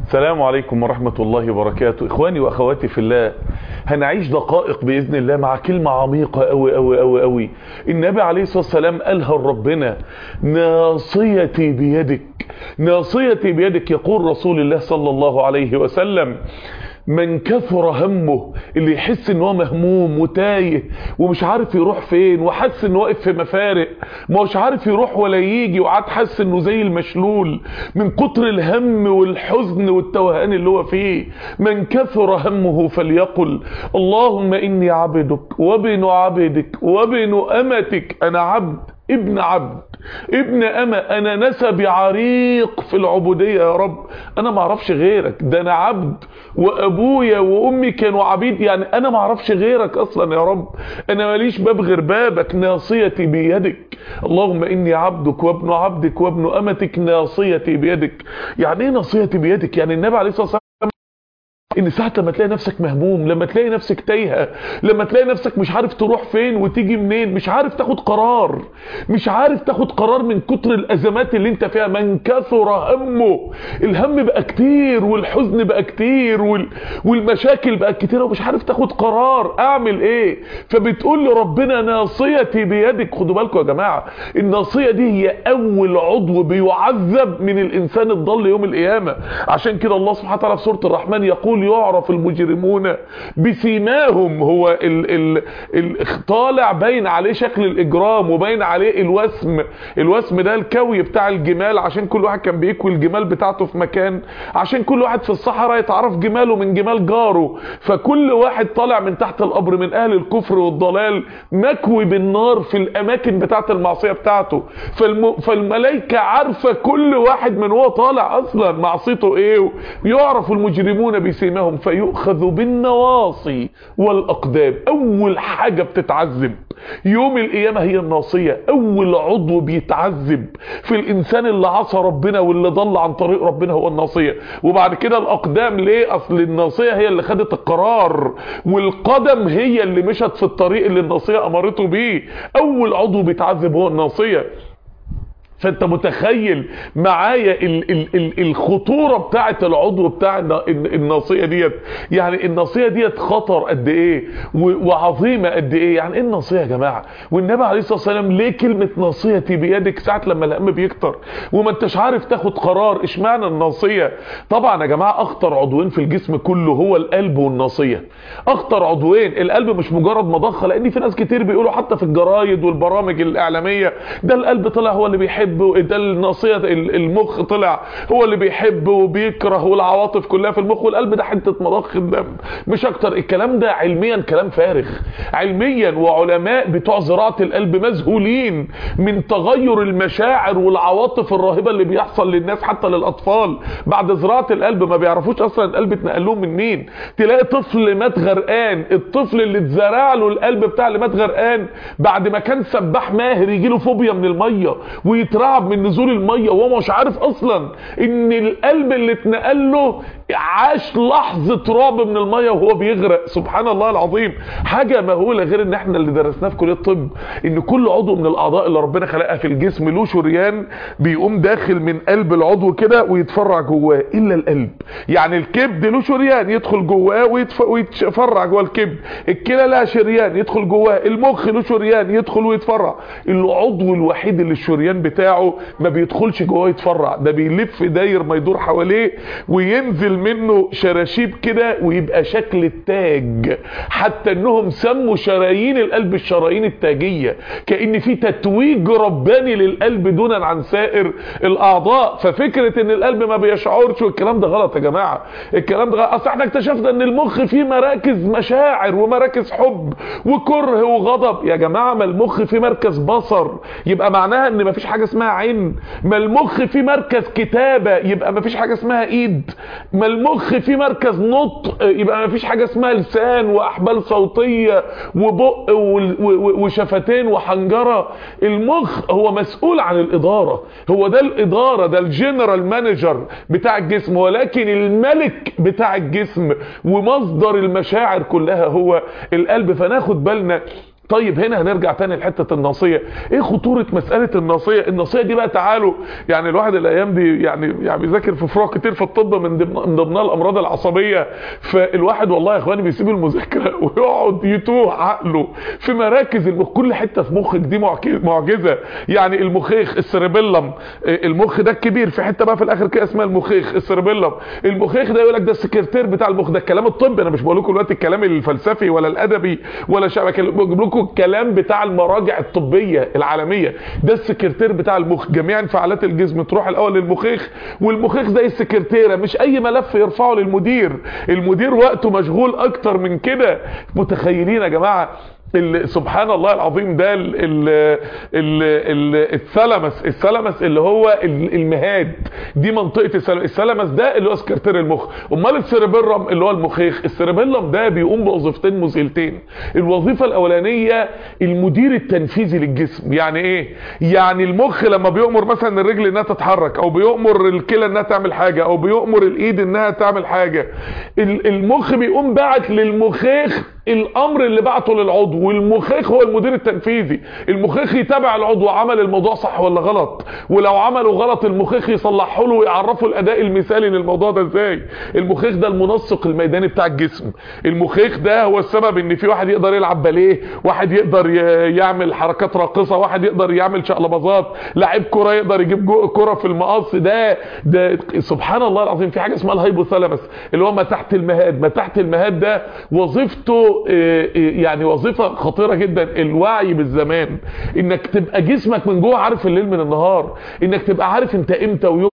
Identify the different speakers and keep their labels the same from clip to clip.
Speaker 1: السلام عليكم ورحمة الله وبركاته إخواني وأخواتي في الله هنعيش دقائق بإذن الله مع كلمة عميقة أوي أوي أوي أوي النبي عليه الصلاة والسلام قالها لربنا ناصيتي بيدك ناصيتي بيدك يقول رسول الله صلى الله عليه وسلم من كثر همه اللي يحس ان هو مهموم وتايه ومش عارف يروح فين وحس انه واقف في مفارق مش عارف يروح ولا يجي وقعد حس انه زي المشلول من كتر الهم والحزن والتوهان اللي هو فيه من كثر همه فليقل اللهم اني عبدك وابن عبدك وابن امتك انا عبد ابن عبد ابن اما انا نسبي عريق في العبودية يا رب انا ما اعرفش غيرك ده انا عبد وابويا وامي كانوا عبيد يعني انا ما اعرفش غيرك اصلا يا رب انا ماليش باب غير بابك ناصيتي بيدك اللهم اني عبدك وابن عبدك وابن امتك ناصيتي بيدك يعني ايه ناصيتي بيدك يعني النبي عليه الصلاه والسلام ان ساعة لما تلاقي نفسك مهموم لما تلاقي نفسك تايهة لما تلاقي نفسك مش عارف تروح فين وتيجي منين مش عارف تاخد قرار مش عارف تاخد قرار من كتر الازمات اللي انت فيها من كثر همه الهم بقى كتير والحزن بقى كتير وال... والمشاكل بقى كتير ومش عارف تاخد قرار اعمل ايه فبتقول لربنا ناصيتي بيدك خدوا بالكم يا جماعة الناصية دي هي اول عضو بيعذب من الانسان الضال يوم القيامة عشان كده الله سبحانه وتعالى في سورة الرحمن يقول يعرف المجرمون بسيماهم هو ال ال ال طالع باين عليه شكل الاجرام وباين عليه الوسم الوسم ده الكوي بتاع الجمال عشان كل واحد كان بيكوي الجمال بتاعته في مكان عشان كل واحد في الصحراء يتعرف جماله من جمال جاره فكل واحد طالع من تحت القبر من اهل الكفر والضلال مكوي بالنار في الاماكن بتاعه المعصيه بتاعته فالم... فالملائكه عارفه كل واحد من هو طالع اصلا معصيته ايه يعرف المجرمون بسيماهم فيؤخذ بالنواصي والاقدام اول حاجه بتتعذب يوم القيامه هي الناصيه اول عضو بيتعذب في الانسان اللي عصى ربنا واللي ضل عن طريق ربنا هو الناصيه وبعد كده الاقدام ليه اصل الناصيه هي اللي خدت القرار والقدم هي اللي مشت في الطريق اللي الناصيه امرته بيه اول عضو بيتعذب هو الناصيه فانت متخيل معايا ال ال ال الخطوره بتاعه العضو بتاع الناصيه ديت يعني الناصيه ديت خطر قد ايه وعظيمه قد ايه يعني ايه الناصيه يا جماعه والنبي عليه الصلاه والسلام ليه كلمه ناصيتي بيدك ساعه لما الهم بيكتر وما انتش عارف تاخد قرار اشمعنى الناصيه طبعا يا جماعه اخطر عضوين في الجسم كله هو القلب والناصيه اخطر عضوين القلب مش مجرد مضخه لان في ناس كتير بيقولوا حتى في الجرايد والبرامج الاعلاميه ده القلب طلع هو اللي بيحب بيحب ده الناصيه المخ طلع هو اللي بيحب وبيكره والعواطف كلها في المخ والقلب ده حته مضخ الدم مش اكتر الكلام ده علميا كلام فارغ علميا وعلماء بتوع زراعه القلب مذهولين من تغير المشاعر والعواطف الرهيبه اللي بيحصل للناس حتى للاطفال بعد زراعه القلب ما بيعرفوش اصلا القلب اتنقل لهم من مين تلاقي طفل مات غرقان الطفل اللي اتزرع له القلب بتاع اللي مات غرقان بعد ما كان سباح ماهر يجي له فوبيا من الميه ويترعب يترعب من نزول الميه وهو مش عارف اصلا ان القلب اللي اتنقل له عاش لحظه رعب من الميه وهو بيغرق سبحان الله العظيم حاجه مهوله غير ان احنا اللي درسناه في كليه الطب ان كل عضو من الاعضاء اللي ربنا خلقها في الجسم له شريان بيقوم داخل من قلب العضو كده ويتفرع جواه الا القلب يعني الكبد له شريان يدخل جواه ويتف... ويتفرع جوه الكبد الكلى لها شريان يدخل جواه المخ له شريان يدخل ويتفرع العضو الوحيد اللي الشريان بتاعه ما بيدخلش جواه يتفرع ده بيلف داير ما يدور حواليه وينزل منه شراشيب كده ويبقى شكل التاج حتى انهم سموا شرايين القلب الشرايين التاجية كأن في تتويج رباني للقلب دونا عن سائر الاعضاء ففكرة ان القلب ما بيشعرش والكلام ده غلط يا جماعة الكلام ده غلط اصل احنا اكتشفنا ان المخ فيه مراكز مشاعر ومراكز حب وكره وغضب يا جماعة ما المخ فيه مركز بصر يبقى معناها ان ما فيش حاجة اسمها عين ما المخ فيه مركز كتابة يبقى ما فيش حاجة اسمها ايد ما المخ فيه مركز نطق يبقى ما فيش حاجة اسمها لسان واحبال صوتية وبق وشفتين وحنجرة المخ هو مسؤول عن الادارة هو ده الادارة ده الجنرال مانجر بتاع الجسم ولكن الملك بتاع الجسم ومصدر المشاعر كلها هو القلب فناخد بالنا طيب هنا هنرجع تاني لحته الناصيه ايه خطوره مساله الناصيه الناصيه دي بقى تعالوا يعني الواحد الايام دي يعني يعني بيذاكر في فروع كتير في الطب من ضمن من ضمنها الامراض العصبيه فالواحد والله يا اخواني بيسيب المذاكره ويقعد يتوه عقله في مراكز المخ كل حته في مخك دي معك- معجزه يعني المخيخ السيربيلم المخ ده الكبير في حته بقى في الاخر كده اسمها المخيخ السيربيلم المخيخ ده يقول لك ده السكرتير بتاع المخ ده الكلام الطبي انا مش بقول لكم دلوقتي الكلام الفلسفي ولا الادبي ولا شبكه بجيب لكم الكلام بتاع المراجع الطبيه العالميه ده السكرتير بتاع المخ جميع انفعالات الجسم تروح الاول للمخيخ والمخيخ زي السكرتيره مش اي ملف يرفعه للمدير المدير وقته مشغول اكتر من كده متخيلين يا جماعه ال- سبحان الله العظيم ده ال ال ال ال الثلمس الثلمس اللي هو ال- المهاد دي منطقه الثلمس الثلمس ده اللي هو سكرتير المخ امال السيربيلم اللي هو المخيخ السيربيلم ده بيقوم بوظيفتين مذهلتين الوظيفه الاولانيه المدير التنفيذي للجسم يعني ايه يعني المخ لما بيؤمر مثلا الرجل انها تتحرك او بيؤمر الكلى انها تعمل حاجه او بيؤمر الايد انها تعمل حاجه ال- المخ بيقوم باعت للمخيخ الامر اللي بعته للعضو والمخيخ هو المدير التنفيذي المخيخ يتابع العضو عمل الموضوع صح ولا غلط ولو عمله غلط المخيخ يصلحه له ويعرفه الاداء المثالي للموضوع ده ازاي المخيخ ده المنسق الميداني بتاع الجسم المخيخ ده هو السبب ان في واحد يقدر يلعب باليه واحد يقدر ي- يعمل حركات راقصه واحد يقدر يعمل شقلباظات لاعب كره يقدر يجيب جو- كره في المقص ده ده سبحان الله العظيم في حاجه اسمها الهايبوثالاموس اللي هو ما تحت المهاد ما تحت المهاد ده وظيفته آه، آه، يعني وظيفه خطيره جدا الوعي بالزمان انك تبقى جسمك من جوه عارف الليل من النهار انك تبقى عارف انت امتى ويوم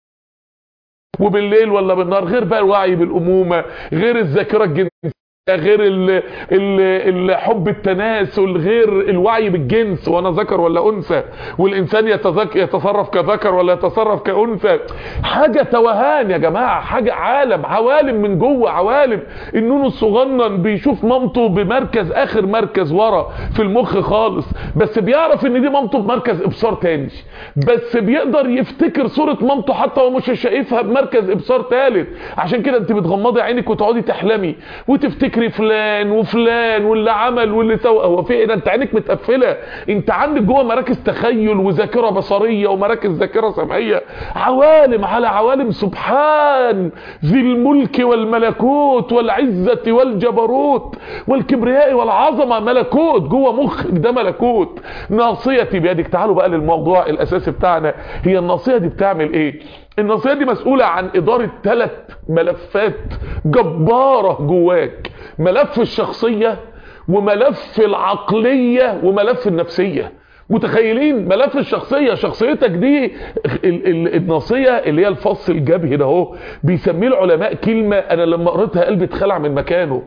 Speaker 1: وبالليل ولا بالنهار غير بقى الوعي بالامومه غير الذاكره الجنسيه غير ال ال ال حب التناسل غير الوعي بالجنس وانا ذكر ولا انثى والانسان يتذك يتصرف كذكر ولا يتصرف كانثى حاجه توهان يا جماعه حاجه عالم عوالم من جوه عوالم النون الصغنن بيشوف مامته بمركز اخر مركز ورا في المخ خالص بس بيعرف ان دي مامته بمركز ابصار تاني بس بيقدر يفتكر صوره مامته حتى هو مش شايفها بمركز ابصار ثالث عشان كده انت بتغمضي عينك وتقعدي تحلمي وتفتكري فلان وفلان واللي عمل واللي سوى هو في ايه ده انت عينك متقفله انت عندك جوه مراكز تخيل وذاكره بصريه ومراكز ذاكره سمعيه عوالم على عوالم سبحان ذي الملك والملكوت والعزه والجبروت والكبرياء والعظمه ملكوت جوه مخك ده ملكوت ناصيتي بيدك تعالوا بقى للموضوع الاساسي بتاعنا هي الناصيه دي بتعمل ايه الناصيه دي مسؤوله عن اداره ثلاث ملفات جباره جواك ملف الشخصيه وملف العقليه وملف النفسيه متخيلين ملف الشخصيه شخصيتك دي ال- ال- الناصيه اللي هي الفص الجبهي ده اهو بيسميه العلماء كلمه انا لما قريتها قلبي اتخلع من مكانه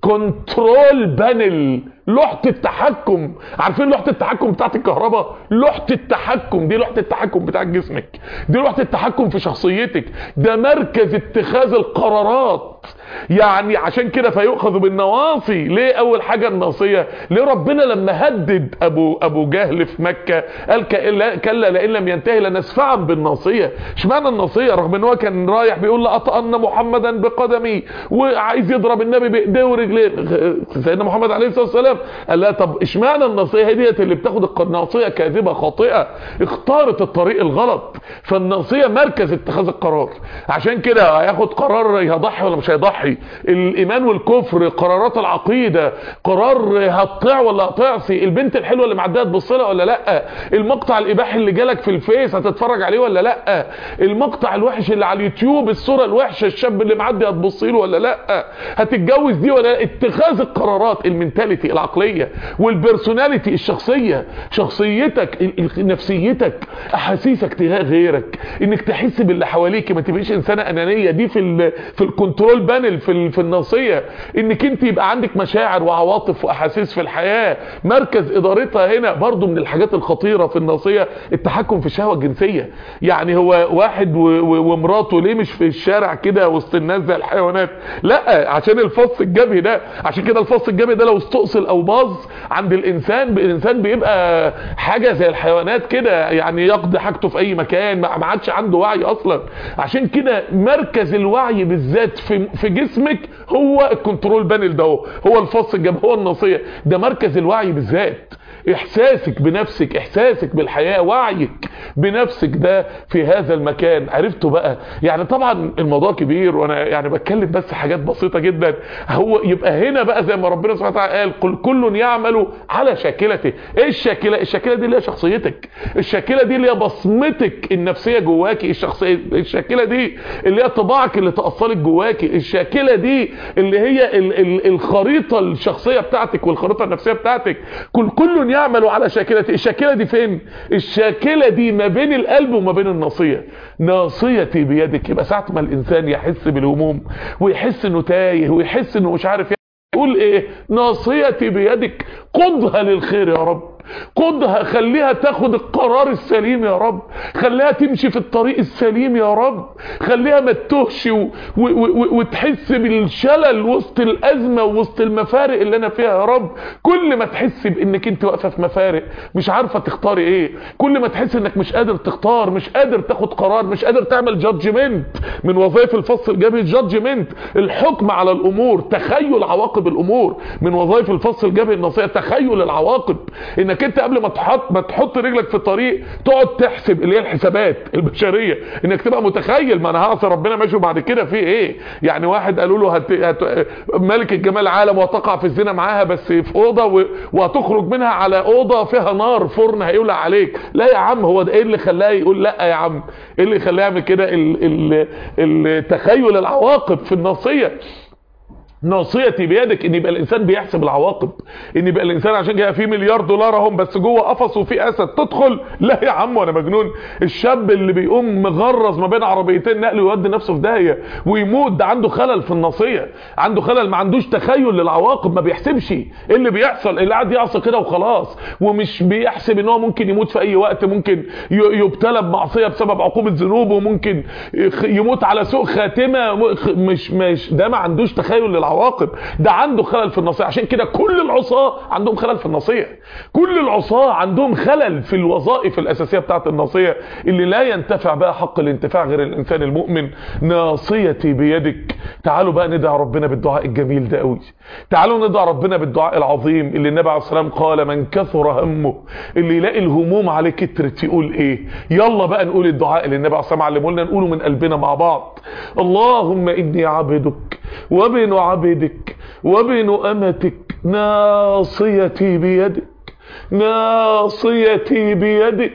Speaker 1: كنترول بانل لوحه التحكم عارفين لوحه التحكم بتاعت الكهرباء لوحه التحكم دي لوحه التحكم بتاعت جسمك دي لوحه التحكم في شخصيتك ده مركز اتخاذ القرارات يعني عشان كده فيؤخذ بالنواصي ليه اول حاجه الناصيه ليه ربنا لما هدد ابو ابو جهل في مكه قال كلا كلا لئن لم ينتهي لنسفعا بالناصيه اشمعنى الناصيه رغم ان هو كان رايح بيقول لاطأن محمدا بقدمي وعايز يضرب النبي بايديه ورجليه سيدنا محمد عليه الصلاه والسلام قال لا طب اشمعنى الناصيه هي ديت اللي بتاخد الناصيه كاذبه خاطئه اختارت الطريق الغلط فالناصيه مركز اتخاذ القرار عشان كده هياخد قرار هيضحي ولا مش هيضحي الايمان والكفر قرارات العقيده قرار هتطيع ولا هتعصي البنت الحلوه اللي معديه تبص لها ولا لا المقطع الاباحي اللي جالك في الفيس هتتفرج عليه ولا لا المقطع الوحش اللي على اليوتيوب الصوره الوحشه الشاب اللي معدي هتبص له ولا لا هتتجوز دي ولا لا اتخاذ القرارات المنتاليتي العقليه والبرسوناليتي الشخصيه شخصيتك ال- ال- نفسيتك احاسيسك تجاه غيرك انك تحس باللي حواليك ما تبقيش انسانه انانيه دي في ال في الكنترول بانل في ال- في الناصيه انك انت يبقى عندك مشاعر وعواطف واحاسيس في الحياه مركز ادارتها هنا برضو من الحاجات الخطيره في الناصيه التحكم في الشهوه الجنسيه يعني هو واحد و- و- ومراته ليه مش في الشارع كده وسط الناس زي الحيوانات لا عشان الفص الجبهي ده عشان كده الفص الجبهي ده لو استؤصل او باظ عند الانسان الانسان بيبقى حاجه زي الحيوانات كده يعني يقضي حاجته في اي مكان ما ما عادش عنده وعي اصلا عشان كده مركز الوعي بالذات في في جسمك هو الكنترول بانل ده هو هو الفص الجبهه هو الناصيه ده مركز الوعي بالذات احساسك بنفسك احساسك بالحياة وعيك بنفسك ده في هذا المكان عرفته بقى يعني طبعا الموضوع كبير وانا يعني بتكلم بس حاجات بسيطة جدا هو يبقى هنا بقى زي ما ربنا سبحانه وتعالى قال قل كل يعمل على شاكلته ايه الشاكلة الشاكلة دي اللي هي شخصيتك الشاكلة دي اللي هي بصمتك النفسية جواكي الشخصية الشاكلة دي اللي هي طباعك اللي تأصلك جواكي الشاكلة دي اللي هي ال ال الخريطة الشخصية بتاعتك والخريطة النفسية بتاعتك كل كل يعمل على شاكلته الشاكلة دي فين الشاكلة دي ما بين القلب وما بين الناصية ناصيتي بيدك يبقى ساعة ما الانسان يحس بالهموم ويحس انه تايه ويحس انه مش عارف يقول ايه ناصيتي بيدك قضها للخير يا رب قدها خليها تاخد القرار السليم يا رب خليها تمشي في الطريق السليم يا رب خليها ما تتهش و... و... و... وتحس بالشلل وسط الازمه وسط المفارق اللي انا فيها يا رب كل ما تحس بانك انت واقفه في مفارق مش عارفه تختاري ايه كل ما تحس انك مش قادر تختار مش قادر تاخد قرار مش قادر تعمل جادجمنت من وظائف الفصل الجبهي جادجمنت الحكم على الامور تخيل عواقب الامور من وظائف الفصل الجبهي النصيحه تخيل العواقب انك انت قبل ما تحط ما تحط رجلك في الطريق تقعد تحسب اللي هي الحسابات البشريه انك تبقى متخيل ما انا هعصي ربنا ماشي وبعد كده في ايه يعني واحد قالوا له هت... هت... ملك الجمال عالم وتقع في الزنا معاها بس في اوضه و... وهتخرج منها على اوضه فيها نار فرن هيولع عليك لا يا عم هو ده ايه اللي خلاه يقول لا يا عم ايه اللي خلاه يعمل كده ال... ال... التخيل العواقب في النصيه ناصيتي بيدك ان يبقى الانسان بيحسب العواقب ان يبقى الانسان عشان كده في مليار دولار اهم بس جوه قفص وفي اسد تدخل لا يا عم وانا مجنون الشاب اللي بيقوم مغرز ما بين عربيتين نقل ويودي نفسه في داهيه ويموت ده عنده خلل في الناصيه عنده خلل ما عندوش تخيل للعواقب ما بيحسبش ايه اللي بيحصل اللي قاعد يعصي كده وخلاص ومش بيحسب ان هو ممكن يموت في اي وقت ممكن يبتلى بمعصيه بسبب عقوبه ذنوبه وممكن يموت على سوء خاتمه مش مش ده ما عندوش تخيل للعواقب العواقب ده عنده خلل في النصيحة عشان كده كل العصاة عندهم خلل في النصيحة كل العصاة عندهم خلل في الوظائف الأساسية بتاعت النصيحة اللي لا ينتفع بقى حق الانتفاع غير الإنسان المؤمن ناصيتي بيدك تعالوا بقى ندعي ربنا بالدعاء الجميل ده قوي تعالوا ندعي ربنا بالدعاء العظيم اللي النبي عليه السلام قال من كثر همه اللي يلاقي الهموم عليه كترت يقول ايه يلا بقى نقول الدعاء اللي النبي عليه السلام علمه لنا نقوله من قلبنا مع بعض اللهم إني عبدك وابن عبدك وابن أمتك ناصيتي بيدك ناصيتي بيدك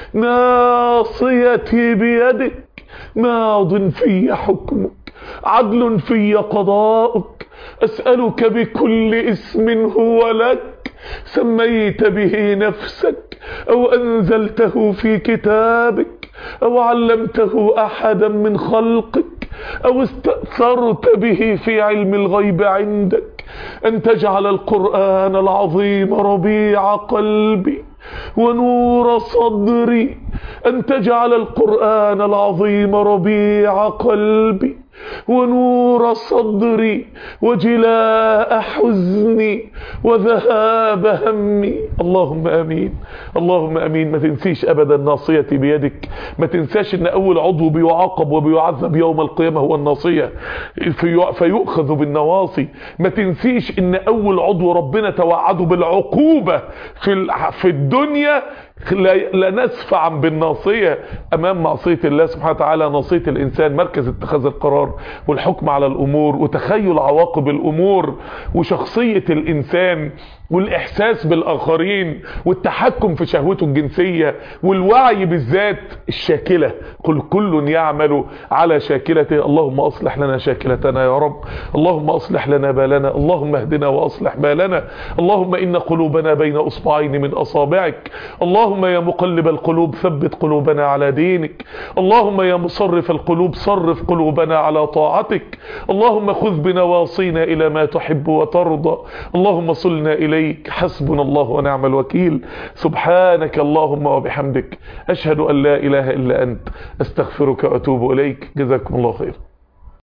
Speaker 1: ناصيتي بيدك ماض في حكمك عدل في قضاؤك أسألك بكل اسم هو لك سميت به نفسك أو أنزلته في كتابك أو علمته أحدا من خلقك أو استأثرت به في علم الغيب عندك أن تجعل القرآن العظيم ربيع قلبي ونور صدري أن تجعل القرآن العظيم ربيع قلبي ونور صدري وجلاء حزني وذهاب همي اللهم امين اللهم امين ما تنسيش ابدا ناصيتي بيدك ما تنساش ان اول عضو بيعاقب وبيعذب يوم القيامه هو الناصيه في فيؤخذ بالنواصي ما تنسيش ان اول عضو ربنا توعده بالعقوبه في في الدنيا لا نسفعا بالناصية امام معصية الله سبحانه وتعالى ناصية الانسان مركز اتخاذ القرار والحكم على الامور وتخيل عواقب الامور وشخصية الانسان والاحساس بالاخرين والتحكم في شهوته الجنسية والوعي بالذات الشاكلة قل كل يعمل على شاكلته اللهم اصلح لنا شاكلتنا يا رب اللهم اصلح لنا بالنا اللهم اهدنا واصلح بالنا اللهم ان قلوبنا بين اصبعين من اصابعك اللهم يا مقلب القلوب ثبت قلوبنا على دينك اللهم يا مصرف القلوب صرف قلوبنا على طاعتك اللهم خذ بنواصينا الى ما تحب وترضى اللهم صلنا اليك حسبنا الله ونعم الوكيل سبحانك اللهم وبحمدك اشهد ان لا اله الا انت استغفرك واتوب اليك جزاكم الله خير